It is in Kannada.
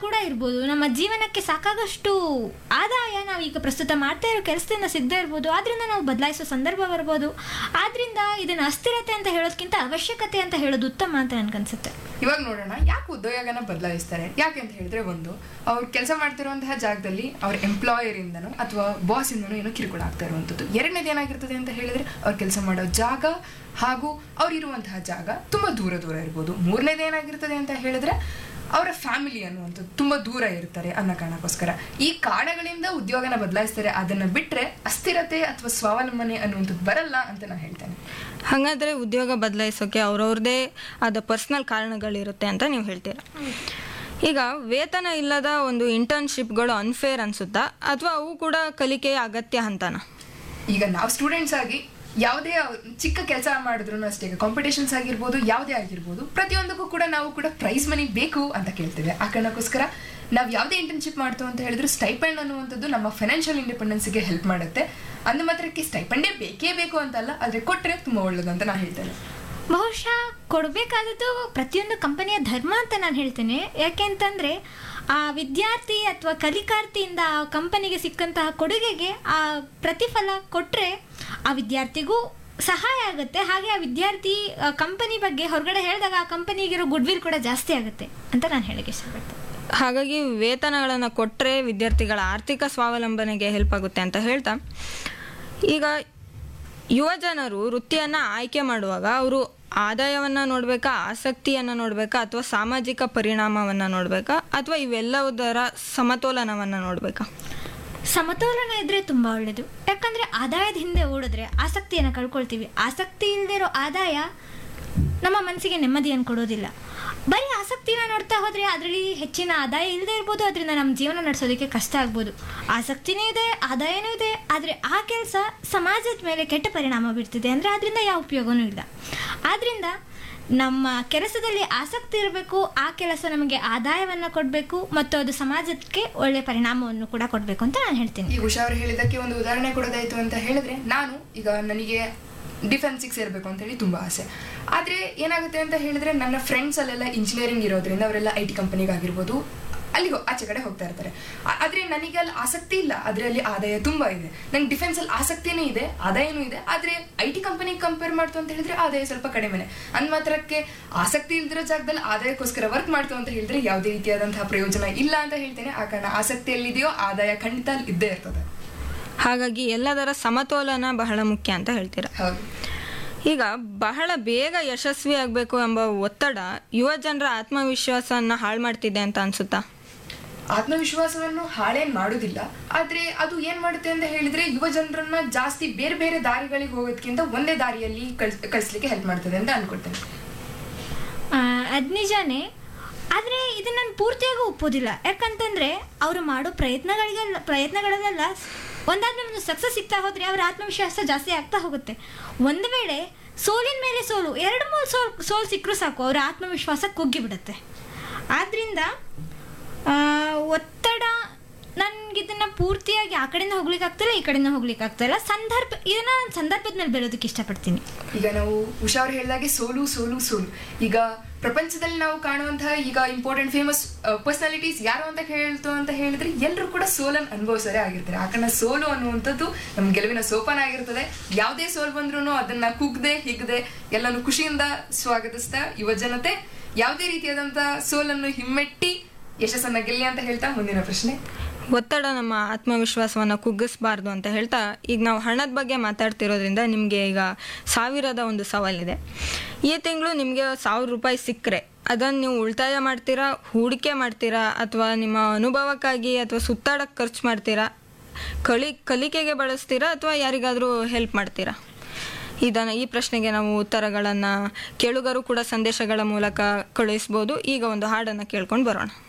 ಕೂಡ ಇರ್ಬೋದು ನಮ್ಮ ಜೀವನಕ್ಕೆ ಸಾಕಾಗಷ್ಟು ಆದಾಯ ನಾವು ಈಗ ಪ್ರಸ್ತುತ ಮಾಡ್ತಾ ಇರೋ ಕೆಲಸದಿಂದ ಸಿಗದೇ ಇರ್ಬೋದು ಆದ್ರಿಂದ ನಾವು ಬದಲಾಯಿಸೋ ಸಂದರ್ಭ ಬರ್ಬೋದು ಆದ್ರಿಂದ ಇದನ್ನ ಅಸ್ಥಿರತೆ ಅಂತ ಹೇಳೋದಕ್ಕಿಂತ ಅವಶ್ಯಕತೆ ಅಂತ ಹೇಳೋದು ಉತ್ತಮ ಅಂತ ನನ್ಗನ್ಸುತ್ತೆ ಇವಾಗ ನೋಡೋಣ ಯಾಕೆ ಉದ್ಯೋಗನ ಬದಲಾಯಿಸ್ತಾರೆ ಯಾಕೆ ಅಂತ ಹೇಳಿದ್ರೆ ಒಂದು ಅವ್ರು ಕೆಲಸ ಮಾಡ್ತಿರುವಂತಹ ಜಾಗದಲ್ಲಿ ಅವ್ರ ಎಂಪ್ಲಾಯರ್ ಇಂದನೋ ಅಥವಾ ಬಾಸ್ ಇಂದನೋ ಏನೋ ಕಿರುಕುಳ ಆಗ್ತಾ ಇರುವಂಥದ್ದು ಎರಡನೇದು ಏನಾಗಿರ್ತದೆ ಅಂತ ಹೇಳಿದ್ರೆ ಅವ್ರು ಕೆಲಸ ಮಾಡೋ ಜಾಗ ಹಾಗೂ ಅವ್ರು ಇರುವಂತಹ ಜಾಗ ತುಂಬಾ ದೂರ ದೂರ ಇರ್ಬೋದು ಮೂರನೇದು ಏನಾಗಿರ್ತದೆ ಅಂತ ಹೇಳಿದ್ರೆ ಅವರ ಫ್ಯಾಮಿಲಿ ಅನ್ನುವಂಥದ್ದು ತುಂಬಾ ದೂರ ಇರ್ತಾರೆ ಅನ್ನೋ ಕಾರಣಕ್ಕೋಸ್ಕರ ಈ ಕಾರಣಗಳಿಂದ ಉದ್ಯೋಗನ ಬದಲಾಯಿಸ್ತಾರೆ ಅದನ್ನ ಬಿಟ್ರೆ ಅಸ್ಥಿರತೆ ಅಥವಾ ಸ್ವಾವಲಂಬನೆ ಅನ್ನುವಂಥದ್ದು ಬರಲ್ಲ ಅಂತ ನಾನು ಹೇಳ್ತೇನೆ ಹಾಗಾದ್ರೆ ಉದ್ಯೋಗ ಬದಲಾಯಿಸೋಕೆ ಅವ್ರವ್ರದೇ ಆದ ಪರ್ಸ್ನಲ್ ಕಾರಣಗಳಿರುತ್ತೆ ಅಂತ ನೀವು ಹೇಳ್ತೀರಾ ಈಗ ವೇತನ ಇಲ್ಲದ ಒಂದು ಇಂಟರ್ನ್ಶಿಪ್ಗಳು ಅನ್ಫೇರ್ ಅನ್ಸುತ್ತಾ ಅಥವಾ ಅವು ಕೂಡ ಕಲಿಕೆಯ ಅಗತ್ಯ ಹಂತನ ಈಗ ನಾವು ಸ್ಟೂಡೆಂಟ್ಸ್ ಆಗಿ ಯಾವುದೇ ಚಿಕ್ಕ ಕೆಲಸ ಮಾಡಿದ್ರು ಅಷ್ಟೇ ಈಗ ಕಾಂಪಿಟೇಷನ್ಸ್ ಆಗಿರ್ಬೋದು ಯಾವುದೇ ಆಗಿರ್ಬೋದು ಪ್ರತಿಯೊಂದಕ್ಕೂ ಕೂಡ ನಾವು ಕೂಡ ಪ್ರೈಸ್ ಮನಿ ಬೇಕು ಅಂತ ಕೇಳ್ತೇವೆ ಆ ಕಾರಣಕ್ಕೋಸ್ಕರ ನಾವು ಯಾವುದೇ ಇಂಟರ್ನ್ಶಿಪ್ ಮಾಡ್ತು ಅಂತ ಹೇಳಿದ್ರು ಸ್ಟೈಪೆಂಡ್ ಅನ್ನುವಂಥದ್ದು ನಮ್ಮ ಫೈನಾನ್ಷಿಯಲ್ ಇಂಡಿಪೆಂಡೆನ್ಸ್ಗೆ ಹೆಲ್ಪ್ ಮಾಡುತ್ತೆ ಅಂದ ಮಾತ್ರಕ್ಕೆ ಸ್ಟೈಪೆಂಡೇ ಬೇಕೇ ಬೇಕು ಅಂತಲ್ಲ ಆದರೆ ಕೊಟ್ಟರೆ ತುಂಬ ಒಳ್ಳೇದು ಅಂತ ನಾನು ಹೇಳ್ತೇನೆ ಬಹುಶಃ ಕೊಡಬೇಕಾದದ್ದು ಪ್ರತಿಯೊಂದು ಕಂಪನಿಯ ಧರ್ಮ ಅಂತ ನಾನು ಹೇಳ್ತೇನೆ ಯಾಕೆಂತಂದ್ರೆ ಆ ವಿದ್ಯಾರ್ಥಿ ಅಥವಾ ಕಲಿಕಾರ್ಥಿಯಿಂದ ಆ ಕಂಪನಿಗೆ ಸಿಕ್ಕಂತಹ ಕೊಡುಗೆಗೆ ಆ ಪ್ರತಿಫಲ ಕೊಟ್ಟರೆ ಆ ವಿದ್ಯಾರ್ಥಿಗೂ ಸಹಾಯ ಆಗುತ್ತೆ ಹಾಗೆ ಆ ವಿದ್ಯಾರ್ಥಿ ಕಂಪನಿ ಬಗ್ಗೆ ಹೊರಗಡೆ ಹೇಳಿದಾಗ ಆ ಕಂಪನಿಗಿರೋ ಗುಡ್ ವಿಲ್ ಕೂಡ ಜಾಸ್ತಿ ಆಗುತ್ತೆ ಅಂತ ನಾನು ಹೇಳಕ್ಕೆ ಇಷ್ಟಪಡ್ತೇನೆ ಹಾಗಾಗಿ ವೇತನಗಳನ್ನು ಕೊಟ್ಟರೆ ವಿದ್ಯಾರ್ಥಿಗಳ ಆರ್ಥಿಕ ಸ್ವಾವಲಂಬನೆಗೆ ಹೆಲ್ಪ್ ಆಗುತ್ತೆ ಅಂತ ಹೇಳ್ತಾ ಈಗ ಯುವ ಜನರು ವೃತ್ತಿಯನ್ನು ಆಯ್ಕೆ ಮಾಡುವಾಗ ಅವರು ಆದಾಯವನ್ನು ನೋಡಬೇಕಾ ಆಸಕ್ತಿಯನ್ನು ನೋಡಬೇಕಾ ಅಥವಾ ಸಾಮಾಜಿಕ ಪರಿಣಾಮವನ್ನು ನೋಡಬೇಕಾ ಅಥವಾ ಇವೆಲ್ಲದರ ಸಮತೋಲನವನ್ನು ನೋಡಬೇಕಾ ಸಮತೋಲನ ಇದ್ರೆ ತುಂಬಾ ಒಳ್ಳೇದು ಯಾಕಂದ್ರೆ ಆದಾಯದ ಹಿಂದೆ ಓಡಿದ್ರೆ ಆಸಕ್ತಿಯನ್ನು ಕಳ್ಕೊಳ್ತೀವಿ ಆಸಕ್ತಿ ಇಲ್ಲದೆ ಇರೋ ಆದಾಯ ನಮ್ಮ ಮನಸ್ಸಿಗೆ ನೆಮ್ಮದಿಯನ್ನು ಕೊಡೋದಿಲ್ಲ ಬರೀ ಆಸಕ್ತಿನ ನೋಡ್ತಾ ಹೋದ್ರೆ ಅದರಲ್ಲಿ ಹೆಚ್ಚಿನ ಆದಾಯ ಇಲ್ಲದೆ ಇರ್ಬೋದು ಅದರಿಂದ ನಮ್ಮ ಜೀವನ ನಡೆಸೋದಕ್ಕೆ ಕಷ್ಟ ಆಗ್ಬೋದು ಆಸಕ್ತಿನೂ ಇದೆ ಆದಾಯನೂ ಇದೆ ಆದರೆ ಆ ಕೆಲಸ ಸಮಾಜದ ಮೇಲೆ ಕೆಟ್ಟ ಪರಿಣಾಮ ಬೀರ್ತಿದೆ ಅಂದರೆ ಅದರಿಂದ ಯಾವ ಉಪಯೋಗನೂ ಇಲ್ಲ ಆದ್ರಿಂದ ನಮ್ಮ ಕೆಲಸದಲ್ಲಿ ಆಸಕ್ತಿ ಇರಬೇಕು ಆ ಕೆಲಸ ನಮಗೆ ಆದಾಯವನ್ನು ಕೊಡಬೇಕು ಮತ್ತು ಅದು ಸಮಾಜಕ್ಕೆ ಒಳ್ಳೆ ಪರಿಣಾಮವನ್ನು ಕೂಡ ಕೊಡಬೇಕು ಅಂತ ನಾನು ಹೇಳ್ತೀನಿ ಈಗ ಉಷಾ ಅವರು ಹೇಳಿದ್ದಕ್ಕೆ ಒಂದು ಉದಾಹರಣೆ ಕೊಡೋದಾಯ್ತು ಅಂತ ಹೇಳಿದ್ರೆ ನಾನು ಈಗ ನನಗೆ ಡಿಫೆನ್ಸಿಗೆ ಸೇರಬೇಕು ಅಂತ ಹೇಳಿ ತುಂಬ ಆಸೆ ಆದರೆ ಏನಾಗುತ್ತೆ ಅಂತ ಹೇಳಿದ್ರೆ ನನ್ನ ಫ್ರೆಂಡ್ಸ್ ಅಲ್ಲೆಲ್ಲ ಇಂಜಿನಿಯರಿಂಗ್ ಇರೋದ್ರಿಂದ ಅವರೆಲ್ಲ ಐ ಟಿ ಕಂಪನಿಗಾಗಿರ್ಬೋದು ಅಲ್ಲಿಗೆ ಆಚೆ ಕಡೆ ಹೋಗ್ತಾ ಇರ್ತಾರೆ ಆ- ಆದ್ರೆ ನನಗೆ ಅಲ್ಲಿ ಆಸಕ್ತಿ ಇಲ್ಲ ಆದ್ರೆ ಅಲ್ಲಿ ಆದಾಯ ತುಂಬಾ ಇದೆ ನಂಗೆ ಡಿಫೆನ್ಸ್ ಅಲ್ಲಿ ಆಸಕ್ತಿನೂ ಇದೆ ಆದಾಯನೂ ಇದೆ ಆದ್ರೆ ಐ ಟಿ ಕಂಪನಿಗೆ ಕಂಪೇರ್ ಮಾಡ್ತು ಅಂತ ಹೇಳಿದ್ರೆ ಆದಾಯ ಸ್ವಲ್ಪ ಕಡಿಮೆನೆ ಅಂದ್ ಮಾತ್ರಕ್ಕೆ ಆಸಕ್ತಿ ಇಲ್ದಿರೋ ಜಾಗದಲ್ಲಿ ಆದಾಯಕ್ಕೋಸ್ಕರ ವರ್ಕ್ ಮಾಡ್ತು ಅಂತ ಹೇಳಿದ್ರೆ ಯಾವುದೇ ರೀತಿಯಾದಂತಹ ಪ್ರಯೋಜನ ಇಲ್ಲ ಅಂತ ಹೇಳ್ತೇನೆ ಆ ಕಾರಣ ಆಸಕ್ತಿ ಎಲ್ಲಿದೆಯೋ ಆದಾಯ ಖಂಡಿತ ಅಲ್ಲಿ ಇದ್ದೇ ಇರ್ತದೆ ಹಾಗಾಗಿ ಎಲ್ಲದರ ಸಮತೋಲನ ಬಹಳ ಮುಖ್ಯ ಅಂತ ಹೇಳ್ತೀರಾ ಹೌದು ಈಗ ಬಹಳ ಬೇಗ ಯಶಸ್ವಿ ಆಗಬೇಕು ಎಂಬ ಒತ್ತಡ ಯುವ ಜನರ ಆತ್ಮವಿಶ್ವಾಸವನ್ನು ಹಾಳು ಮಾಡ್ತಿದೆ ಅಂತ ಅನ್ಸುತ್ತಾ ಆತ್ಮವಿಶ್ವಾಸವನ್ನು ಹಾಳೇನ್ ಮಾಡುದಿಲ್ಲ ಆದ್ರೆ ಅದು ಏನ್ ಮಾಡುತ್ತೆ ಅಂತ ಹೇಳಿದ್ರೆ ಯುವ ಜನರನ್ನ ಜಾಸ್ತಿ ಬೇರೆ ಬೇರೆ ದಾರಿಗಳಿಗೆ ಹೋಗೋದಕ್ಕಿಂತ ಒಂದೇ ದಾರಿಯಲ್ಲಿ ಕಳ್ಸ್ ಕಳಿಸ್ಲಿಕ್ಕೆ ಹೆಲ್ಪ್ ಮಾಡ್ತದೆ ಅಂತ ಅನ್ಕೊಳ್ತೇನೆ ಅದು ನಿಜಾನೇ ಆದರೆ ಇದನ್ನ ನಾನು ಪೂರ್ತಿಯಾಗಿ ಒಪ್ಪೋದಿಲ್ಲ ಯಾಕಂತಂದ್ರೆ ಅವರು ಮಾಡೋ ಪ್ರಯತ್ನಗಳಿಗೆಲ್ಲ ಪ್ರಯತ್ನಗಳಲ್ಲೆಲ್ಲ ಒಂದಾದ್ಮೇಲೆ ಒಂದು ಸಕ್ಸಸ್ ಸಿಗ್ತಾ ಹೋದ್ರೆ ಅವರ ಆತ್ಮವಿಶ್ವಾಸ ಜಾಸ್ತಿ ಆಗ್ತಾ ಹೋಗುತ್ತೆ ಒಂದು ವೇಳೆ ಸೋಲಿನ ಮೇಲೆ ಸೋಲು ಎರಡು ಮೂರು ಸೋಲ್ ಸೋಲ್ ಸಿಕ್ಕರೂ ಸಾಕು ಅವರ ಆತ್ಮವಿಶ್ವಾಸ ಕುಗ್ಗಿ ಬಿಡುತ್ತೆ ಆದ್ರಿಂದ ಆ, ಒತ್ತಡ ನನ್ಗೆ ಇದನ್ನ ಪೂರ್ತಿಯಾಗಿ ಆ ಕಡೆಯಿಂದ ಹೋಗ್ಲಿಕ್ಕೆ ಆಗ್ತಿಲ್ಲ ಈ ಕಡೆಯಿಂದ ಹೋಗ್ಲಿಕ್ಕೆ ಆಗ್ತಿಲ್ಲ ಸಂದರ್ಭ ಇದನ್ನ ನಾನ್ ಸಂದರ್ಭದ ಮೇಲೆ ಬೆಳೋದಕ್ಕೆ ಇಷ್ಟಪಡ್ತೀನಿ ಈಗ ನಾವು ಉಷಾ ಅವ್ರು ಹೇಳಿದಾಗೆ ಸೋಲು ಸೋಲು ಸೋಲು ಈಗ ಪ್ರಪಂಚದಲ್ಲಿ ನಾವು ಕಾಣುವಂತಹ ಈಗ ಇಂಪಾರ್ಟೆಂಟ್ ಫೇಮಸ್ ಪರ್ಸನಾಲಿಟೀಸ್ ಯಾರು ಅಂತ ಹೇಳ್ತು ಅಂತ ಹೇಳಿದ್ರೆ ಎಲ್ಲರೂ ಕೂಡ ಸೋಲನ್ನು ಅನುಭವಿಸರೇ ಆಗಿರ್ತಾರೆ ಆ ಕಾರಣ ಸೋಲು ಅನ್ನುವಂಥದ್ದು ನಮ್ಮ ಗೆಲುವಿನ ಸೋಪಾನ ಆಗಿರ್ತದೆ ಯಾವುದೇ ಸೋಲು ಬಂದ್ರೂ ಅದನ್ನ ಕುಗ್ದೆ ಹಿಗ್ದೆ ಎಲ್ಲಾನು ಖುಷಿಯಿಂದ ಸ್ವಾಗತಿಸ್ತಾ ಯುವ ಜನತೆ ಯಾವುದೇ ರೀತಿಯಾದಂತಹ ಸೋಲನ್ನು ಹಿಮ್ಮೆಟ್ಟಿ ಯಶಸ್ಸನ್ನ ಗೆಲ್ಲಿ ಅಂತ ಹೇಳ್ತಾ ಮುಂದಿನ ಪ್ರಶ್ನೆ ಒತ್ತಡ ನಮ್ಮ ಆತ್ಮವಿಶ್ವಾಸವನ್ನು ಕುಗ್ಗಿಸಬಾರ್ದು ಅಂತ ಹೇಳ್ತಾ ಈಗ ನಾವು ಹಣದ ಬಗ್ಗೆ ಮಾತಾಡ್ತಿರೋದ್ರಿಂದ ನಿಮಗೆ ಈಗ ಸಾವಿರದ ಒಂದು ಸವಾಲಿದೆ ಈ ತಿಂಗಳು ನಿಮಗೆ ಸಾವಿರ ರೂಪಾಯಿ ಸಿಕ್ಕರೆ ಅದನ್ನು ನೀವು ಉಳಿತಾಯ ಮಾಡ್ತೀರಾ ಹೂಡಿಕೆ ಮಾಡ್ತೀರಾ ಅಥವಾ ನಿಮ್ಮ ಅನುಭವಕ್ಕಾಗಿ ಅಥವಾ ಸುತ್ತಾಡಕ್ಕೆ ಖರ್ಚು ಮಾಡ್ತೀರಾ ಕಲಿ ಕಲಿಕೆಗೆ ಬಳಸ್ತೀರಾ ಅಥವಾ ಯಾರಿಗಾದರೂ ಹೆಲ್ಪ್ ಮಾಡ್ತೀರಾ ಇದನ್ನು ಈ ಪ್ರಶ್ನೆಗೆ ನಾವು ಉತ್ತರಗಳನ್ನು ಕೇಳುಗರು ಕೂಡ ಸಂದೇಶಗಳ ಮೂಲಕ ಕಳುಹಿಸ್ಬೋದು ಈಗ ಒಂದು ಹಾಡನ್ನು ಕೇಳ್ಕೊಂಡು ಬರೋಣ